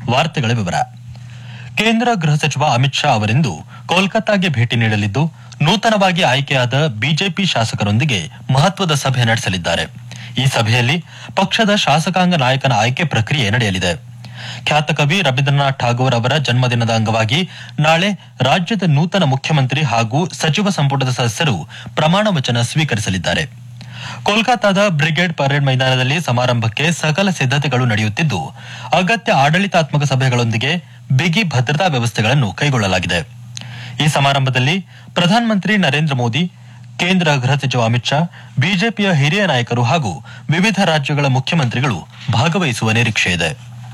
ವಾರ್ತೆಗಳ ವಿವರ ಕೇಂದ್ರ ಗೃಹ ಸಚಿವ ಅಮಿತ್ ಶಾ ಅವರಿಂದು ಕೋಲ್ಕತ್ತಾಗೆ ಭೇಟಿ ನೀಡಲಿದ್ದು ನೂತನವಾಗಿ ಆಯ್ಕೆಯಾದ ಬಿಜೆಪಿ ಶಾಸಕರೊಂದಿಗೆ ಮಹತ್ವದ ಸಭೆ ನಡೆಸಲಿದ್ದಾರೆ ಈ ಸಭೆಯಲ್ಲಿ ಪಕ್ಷದ ಶಾಸಕಾಂಗ ನಾಯಕನ ಆಯ್ಕೆ ಪ್ರಕ್ರಿಯೆ ನಡೆಯಲಿದೆ ಖ್ಯಾತ ಕವಿ ರವೀಂದ್ರನಾಥ್ ಠಾಗೋರ್ ಅವರ ಜನ್ಮದಿನದ ಅಂಗವಾಗಿ ನಾಳೆ ರಾಜ್ಯದ ನೂತನ ಮುಖ್ಯಮಂತ್ರಿ ಹಾಗೂ ಸಚಿವ ಸಂಪುಟದ ಸದಸ್ಯರು ಪ್ರಮಾಣ ವಚನ ಸ್ವೀಕರಿಸಲಿದ್ದಾರೆ ಕೋಲ್ಕತ್ತಾದ ಬ್ರಿಗೇಡ್ ಪರೇಡ್ ಮೈದಾನದಲ್ಲಿ ಸಮಾರಂಭಕ್ಕೆ ಸಕಲ ಸಿದ್ಧತೆಗಳು ನಡೆಯುತ್ತಿದ್ದು ಅಗತ್ಯ ಆಡಳಿತಾತ್ಮಕ ಸಭೆಗಳೊಂದಿಗೆ ಬಿಗಿ ಭದ್ರತಾ ವ್ಯವಸ್ಥೆಗಳನ್ನು ಕೈಗೊಳ್ಳಲಾಗಿದೆ ಈ ಸಮಾರಂಭದಲ್ಲಿ ಪ್ರಧಾನಮಂತ್ರಿ ನರೇಂದ್ರ ಮೋದಿ ಕೇಂದ್ರ ಗೃಹ ಸಚಿವ ಅಮಿತ್ ಶಾ ಬಿಜೆಪಿಯ ಹಿರಿಯ ನಾಯಕರು ಹಾಗೂ ವಿವಿಧ ರಾಜ್ಯಗಳ ಮುಖ್ಯಮಂತ್ರಿಗಳು ಭಾಗವಹಿಸುವ ನಿರೀಕ್ಷೆ ಇದೆ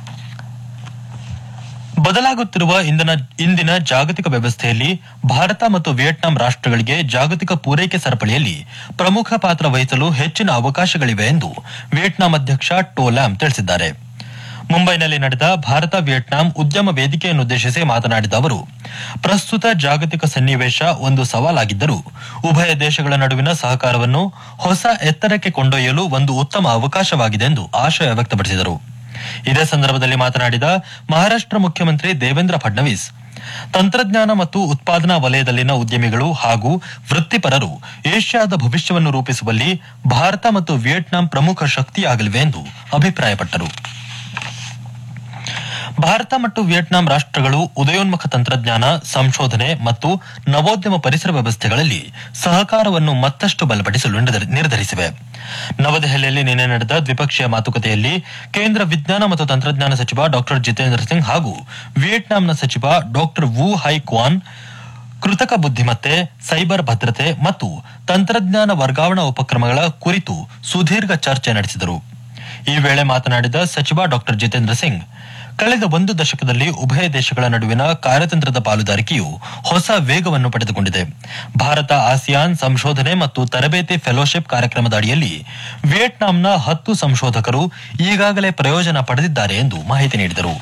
ಬದಲಾಗುತ್ತಿರುವ ಇಂದಿನ ಇಂದಿನ ಜಾಗತಿಕ ವ್ಯವಸ್ಥೆಯಲ್ಲಿ ಭಾರತ ಮತ್ತು ವಿಯೆಟ್ನಾಂ ರಾಷ್ಟ್ರಗಳಿಗೆ ಜಾಗತಿಕ ಪೂರೈಕೆ ಸರಪಳಿಯಲ್ಲಿ ಪ್ರಮುಖ ಪಾತ್ರ ವಹಿಸಲು ಹೆಚ್ಚಿನ ಅವಕಾಶಗಳಿವೆ ಎಂದು ವಿಯೆಟ್ನಾಂ ಅಧ್ಯಕ್ಷ ಟೋಲಾಮ್ ತಿಳಿಸಿದ್ದಾರೆ ಮುಂಬೈನಲ್ಲಿ ನಡೆದ ಭಾರತ ವಿಯೆಟ್ನಾಂ ಉದ್ಯಮ ವೇದಿಕೆಯನ್ನುದ್ದೇಶಿಸಿ ಮಾತನಾಡಿದ ಅವರು ಪ್ರಸ್ತುತ ಜಾಗತಿಕ ಸನ್ನಿವೇಶ ಒಂದು ಸವಾಲಾಗಿದ್ದರೂ ಉಭಯ ದೇಶಗಳ ನಡುವಿನ ಸಹಕಾರವನ್ನು ಹೊಸ ಎತ್ತರಕ್ಕೆ ಕೊಂಡೊಯ್ಯಲು ಒಂದು ಉತ್ತಮ ಅವಕಾಶವಾಗಿದೆ ಎಂದು ಆಶಯ ವ್ಯಕ್ತಪಡಿಸಿದರು ಇದೇ ಸಂದರ್ಭದಲ್ಲಿ ಮಾತನಾಡಿದ ಮಹಾರಾಷ್ಟ್ರ ಮುಖ್ಯಮಂತ್ರಿ ದೇವೇಂದ್ರ ಫಡ್ನವೀಸ್ ತಂತ್ರಜ್ಞಾನ ಮತ್ತು ಉತ್ಪಾದನಾ ವಲಯದಲ್ಲಿನ ಉದ್ಯಮಿಗಳು ಹಾಗೂ ವೃತ್ತಿಪರರು ಏಷ್ಯಾದ ಭವಿಷ್ಯವನ್ನು ರೂಪಿಸುವಲ್ಲಿ ಭಾರತ ಮತ್ತು ವಿಯೆಟ್ನಾಂ ಪ್ರಮುಖ ಶಕ್ತಿಯಾಗಲಿವೆ ಎಂದು ಅಭಿಪ್ರಾಯಪಟ್ಟರು ಭಾರತ ಮತ್ತು ವಿಯೆಟ್ನಾಂ ರಾಷ್ಟ್ರಗಳು ಉದಯೋನ್ಮುಖ ತಂತ್ರಜ್ಞಾನ ಸಂಶೋಧನೆ ಮತ್ತು ನವೋದ್ಯಮ ಪರಿಸರ ವ್ಯವಸ್ಥೆಗಳಲ್ಲಿ ಸಹಕಾರವನ್ನು ಮತ್ತಷ್ಟು ಬಲಪಡಿಸಲು ನಿರ್ಧರಿ- ನಿರ್ಧರಿಸಿವೆ ನವದೆಹಲಿಯಲ್ಲಿ ನಿನ್ನೆ ನಡೆದ ದ್ವಿಪಕ್ಷೀಯ ಮಾತುಕತೆಯಲ್ಲಿ ಕೇಂದ್ರ ವಿಜ್ಞಾನ ಮತ್ತು ತಂತ್ರಜ್ಞಾನ ಸಚಿವ ಡಾ ಜಿತೇಂದ್ರ ಸಿಂಗ್ ಹಾಗೂ ವಿಯೆಟ್ನಾಂನ ಸಚಿವ ಡಾ ವು ಹೈ ಕ್ವಾನ್ ಕೃತಕ ಬುದ್ಧಿಮತ್ತೆ ಸೈಬರ್ ಭದ್ರತೆ ಮತ್ತು ತಂತ್ರಜ್ಞಾನ ವರ್ಗಾವಣಾ ಉಪಕ್ರಮಗಳ ಕುರಿತು ಸುದೀರ್ಘ ಚರ್ಚೆ ನಡೆಸಿದರು ಈ ವೇಳೆ ಮಾತನಾಡಿದ ಸಚಿವ ಡಾ ಜಿತೇಂದ್ರ ಸಿಂಗ್ ಕಳೆದ ಒಂದು ದಶಕದಲ್ಲಿ ಉಭಯ ದೇಶಗಳ ನಡುವಿನ ಕಾರ್ಯತಂತ್ರದ ಪಾಲುದಾರಿಕೆಯು ಹೊಸ ವೇಗವನ್ನು ಪಡೆದುಕೊಂಡಿದೆ ಭಾರತ ಆಸಿಯಾನ್ ಸಂಶೋಧನೆ ಮತ್ತು ತರಬೇತಿ ಫೆಲೋಶಿಪ್ ಕಾರ್ಯಕ್ರಮದ ಅಡಿಯಲ್ಲಿ ವಿಯೆಟ್ನಾಂನ ಹತ್ತು ಸಂಶೋಧಕರು ಈಗಾಗಲೇ ಪ್ರಯೋಜನ ಪಡೆದಿದ್ದಾರೆ ಎಂದು ಮಾಹಿತಿ ನೀಡಿದರು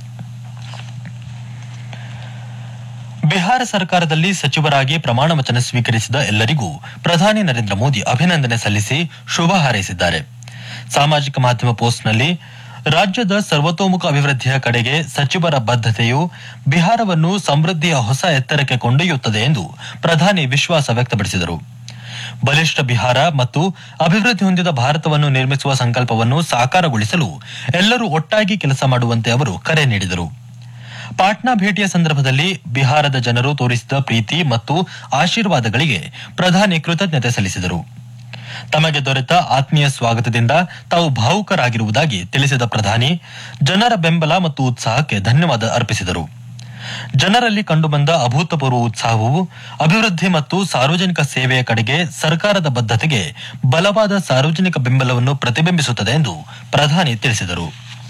ಬಿಹಾರ ಸರ್ಕಾರದಲ್ಲಿ ಸಚಿವರಾಗಿ ಪ್ರಮಾಣ ವಚನ ಸ್ವೀಕರಿಸಿದ ಎಲ್ಲರಿಗೂ ಪ್ರಧಾನಿ ನರೇಂದ್ರ ಮೋದಿ ಅಭಿನಂದನೆ ಸಲ್ಲಿಸಿ ಶುಭ ಹಾರೈಸಿದ್ದಾರೆ ಸಾಮಾಜಿಕ ಮಾಧ್ಯಮ ಪೋಸ್ಟ್ನಲ್ಲಿ ರಾಜ್ಯದ ಸರ್ವತೋಮುಖ ಅಭಿವೃದ್ಧಿಯ ಕಡೆಗೆ ಸಚಿವರ ಬದ್ಧತೆಯು ಬಿಹಾರವನ್ನು ಸಮೃದ್ಧಿಯ ಹೊಸ ಎತ್ತರಕ್ಕೆ ಕೊಂಡೊಯ್ಯುತ್ತದೆ ಎಂದು ಪ್ರಧಾನಿ ವಿಶ್ವಾಸ ವ್ಯಕ್ತಪಡಿಸಿದರು ಬಲಿಷ್ಠ ಬಿಹಾರ ಮತ್ತು ಅಭಿವೃದ್ಧಿ ಹೊಂದಿದ ಭಾರತವನ್ನು ನಿರ್ಮಿಸುವ ಸಂಕಲ್ಪವನ್ನು ಸಾಕಾರಗೊಳಿಸಲು ಎಲ್ಲರೂ ಒಟ್ಟಾಗಿ ಕೆಲಸ ಮಾಡುವಂತೆ ಅವರು ಕರೆ ನೀಡಿದರು ಪಾಟ್ನಾ ಭೇಟಿಯ ಸಂದರ್ಭದಲ್ಲಿ ಬಿಹಾರದ ಜನರು ತೋರಿಸಿದ ಪ್ರೀತಿ ಮತ್ತು ಆಶೀರ್ವಾದಗಳಿಗೆ ಪ್ರಧಾನಿ ಕೃತಜ್ಞತೆ ಸಲ್ಲಿಸಿದರು ತಮಗೆ ದೊರೆತ ಆತ್ಮೀಯ ಸ್ವಾಗತದಿಂದ ತಾವು ಭಾವುಕರಾಗಿರುವುದಾಗಿ ತಿಳಿಸಿದ ಪ್ರಧಾನಿ ಜನರ ಬೆಂಬಲ ಮತ್ತು ಉತ್ಸಾಹಕ್ಕೆ ಧನ್ಯವಾದ ಅರ್ಪಿಸಿದರು ಜನರಲ್ಲಿ ಕಂಡುಬಂದ ಅಭೂತಪೂರ್ವ ಉತ್ಸಾಹವು ಅಭಿವೃದ್ಧಿ ಮತ್ತು ಸಾರ್ವಜನಿಕ ಸೇವೆಯ ಕಡೆಗೆ ಸರ್ಕಾರದ ಬದ್ಧತೆಗೆ ಬಲವಾದ ಸಾರ್ವಜನಿಕ ಬೆಂಬಲವನ್ನು ಪ್ರತಿಬಿಂಬಿಸುತ್ತದೆ ಎಂದು ಪ್ರಧಾನಿ ತಿಳಿಸಿದರು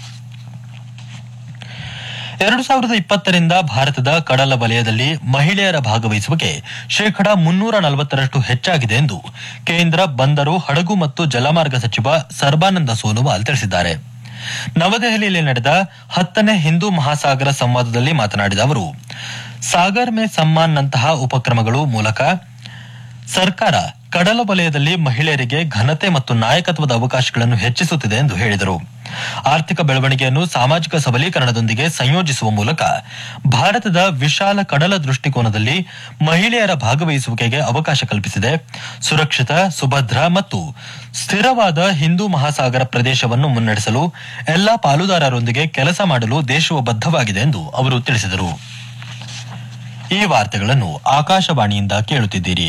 ಎರಡು ಸಾವಿರದ ಇಪ್ಪತ್ತರಿಂದ ಭಾರತದ ಕಡಲ ವಲಯದಲ್ಲಿ ಮಹಿಳೆಯರ ಭಾಗವಹಿಸುವಿಕೆ ಶೇಕಡ ಮುನ್ನೂರ ನಲವತ್ತರಷ್ಟು ಹೆಚ್ಚಾಗಿದೆ ಎಂದು ಕೇಂದ್ರ ಬಂದರು ಹಡಗು ಮತ್ತು ಜಲಮಾರ್ಗ ಸಚಿವ ಸರ್ಬಾನಂದ ಸೋನೋವಾಲ್ ತಿಳಿಸಿದ್ದಾರೆ ನವದೆಹಲಿಯಲ್ಲಿ ನಡೆದ ಹತ್ತನೇ ಹಿಂದೂ ಮಹಾಸಾಗರ ಸಂವಾದದಲ್ಲಿ ಮಾತನಾಡಿದ ಅವರು ಸಾಗರ್ ಮೇ ಸಮ್ಮಾನ್ ನಂತಹ ಉಪಕ್ರಮಗಳು ಮೂಲಕ ಸರ್ಕಾರ ಕಡಲ ವಲಯದಲ್ಲಿ ಮಹಿಳೆಯರಿಗೆ ಘನತೆ ಮತ್ತು ನಾಯಕತ್ವದ ಅವಕಾಶಗಳನ್ನು ಹೆಚ್ಚಿಸುತ್ತಿದೆ ಎಂದು ಹೇಳಿದರು ಆರ್ಥಿಕ ಬೆಳವಣಿಗೆಯನ್ನು ಸಾಮಾಜಿಕ ಸಬಲೀಕರಣದೊಂದಿಗೆ ಸಂಯೋಜಿಸುವ ಮೂಲಕ ಭಾರತದ ವಿಶಾಲ ಕಡಲ ದೃಷ್ಟಿಕೋನದಲ್ಲಿ ಮಹಿಳೆಯರ ಭಾಗವಹಿಸುವಿಕೆಗೆ ಅವಕಾಶ ಕಲ್ಪಿಸಿದೆ ಸುರಕ್ಷಿತ ಸುಭದ್ರ ಮತ್ತು ಸ್ಥಿರವಾದ ಹಿಂದೂ ಮಹಾಸಾಗರ ಪ್ರದೇಶವನ್ನು ಮುನ್ನಡೆಸಲು ಎಲ್ಲಾ ಪಾಲುದಾರರೊಂದಿಗೆ ಕೆಲಸ ಮಾಡಲು ದೇಶವು ಬದ್ಧವಾಗಿದೆ ಎಂದು ಅವರು ತಿಳಿಸಿದರು ಈ ವಾರ್ತೆಗಳನ್ನು ಆಕಾಶವಾಣಿಯಿಂದ ಕೇಳುತ್ತಿದ್ದೀರಿ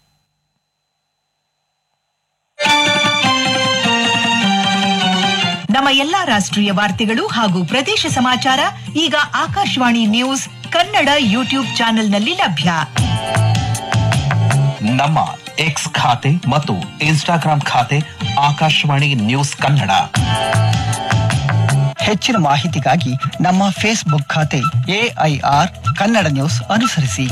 ನಮ್ಮ ಎಲ್ಲಾ ರಾಷ್ಟ್ರೀಯ ವಾರ್ತೆಗಳು ಹಾಗೂ ಪ್ರದೇಶ ಸಮಾಚಾರ ಈಗ ಆಕಾಶವಾಣಿ ನ್ಯೂಸ್ ಕನ್ನಡ ಯೂಟ್ಯೂಬ್ ಚಾನೆಲ್ನಲ್ಲಿ ಲಭ್ಯ ನಮ್ಮ ಎಕ್ಸ್ ಖಾತೆ ಮತ್ತು ಇನ್ಸ್ಟಾಗ್ರಾಂ ಖಾತೆ ಆಕಾಶವಾಣಿ ನ್ಯೂಸ್ ಕನ್ನಡ ಹೆಚ್ಚಿನ ಮಾಹಿತಿಗಾಗಿ ನಮ್ಮ ಫೇಸ್ಬುಕ್ ಖಾತೆ ಎಐಆರ್ ಕನ್ನಡ ನ್ಯೂಸ್ ಅನುಸರಿಸಿ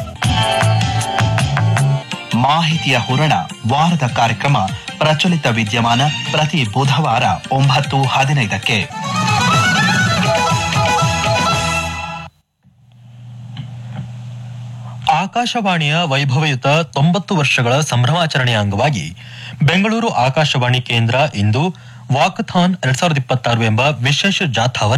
ಮಾಹಿತಿಯ ಹೂರಣ ವಾರದ ಕಾರ್ಯಕ್ರಮ ಪ್ರಚಲಿತ ವಿದ್ಯಮಾನ ಪ್ರತಿ ಬುಧವಾರ ಒಂಬತ್ತು ಹದಿನೈದಕ್ಕೆ ಆಕಾಶವಾಣಿಯ ವೈಭವಯುತ ತೊಂಬತ್ತು ವರ್ಷಗಳ ಸಂಭ್ರಮಾಚರಣೆಯ ಅಂಗವಾಗಿ ಬೆಂಗಳೂರು ಆಕಾಶವಾಣಿ ಕೇಂದ್ರ ಇಂದು ವಾಕಥಾನ್ ಎರಡ್ ಸಾವಿರದ ಇಪ್ಪತ್ತಾರು ಎಂಬ ವಿಶೇಷ ಜಾಥಾವನ್ನು